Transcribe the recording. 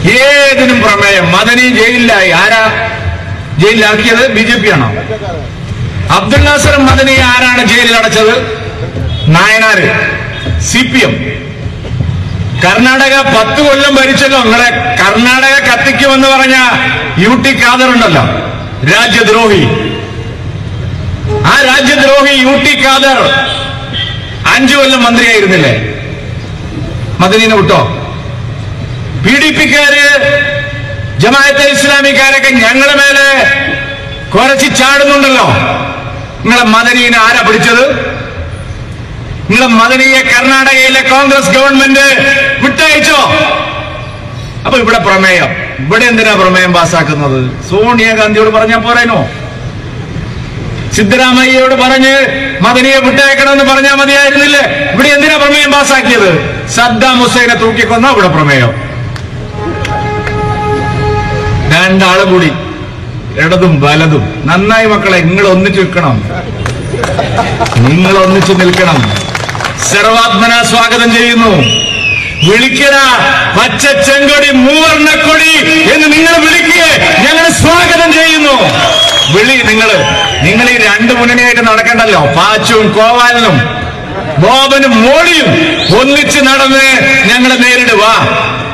ഏതിനും പ്രമേയം മദനി ജയിലിലായി ആരാ ജയിലിലാക്കിയത് ബി ജെ പി ആണോ അബ്ദുൽ നാസർ മദനി ആരാണ് ജയിലിൽ അടച്ചത് Nayanar C P M Karnataka പത്ത് കൊല്ലം ഭരിച്ചല്ലോ നിങ്ങളെ കർണാടക കത്തിക്കുമെന്ന് പറഞ്ഞ യു ടി ഖാദർ ഉണ്ടല്ലോ രാജ്യദ്രോഹി ആ രാജ്യദ്രോഹി യു ടി ഖാദർ അഞ്ചു കൊല്ലം മന്ത്രിയായിരുന്നില്ലേ മദനീനെ വിട്ടോ പി ഡി പിക്കാര് ജമാഅത്തെ ഇസ്ലാമിക്കാരൊക്കെ ഞങ്ങളുടെ മേലെ കുരച്ച് ചാടുന്നുണ്ടല്ലോ നിങ്ങളെ മദനീനെ ആരാ പിടിച്ചത് നിങ്ങളെ മദനിയെ കർണാടകയിലെ കോൺഗ്രസ് ഗവൺമെന്റ് വിട്ടയച്ചോ അപ്പൊ ഇവിടെ പ്രമേയം ഇവിടെ എന്തിനാ പ്രമേയം പാസ്സാക്കുന്നത് സോണിയാഗാന്ധിയോട് പറഞ്ഞാൽ പോരാനോ സിദ്ധരാമയ്യയോട് പറഞ്ഞ് മദനിയെ വിട്ടയക്കണമെന്ന് പറഞ്ഞാൽ മതിയായിരുന്നില്ലേ ഇവിടെ എന്തിനാ പ്രമേയം പാസ്സാക്കിയത് സദ്ദാം ഹുസൈനെ തൂക്കിക്കൊന്ന ഇവിടെ പ്രമേയം രണ്ടാള് കൂടി ഇടതും വലതും നന്നായി മക്കളെ നിങ്ങൾ ഒന്നിച്ചു നിൽക്കണം നിങ്ങൾ ഒന്നിച്ചു നിൽക്കണം സർവാത്മന സ്വാഗതം ചെയ്യുന്നു വിളിക്കട പച്ച ചെങ്കൊടി മൂവർണ്ണക്കൊടി എന്ന് നിങ്ങൾ വിളിക്കുക ഞങ്ങൾ സ്വാഗതം ചെയ്യുന്നു വിളി നിങ്ങൾ നിങ്ങൾ ഈ രണ്ട് മുന്നണിയായിട്ട് നടക്കണ്ടല്ലോ പാച്ചുവും കോവാലനും ബോബനും മോളിയും ഒന്നിച്ച് നടന്ന് ഞങ്ങളെ നേരിടുക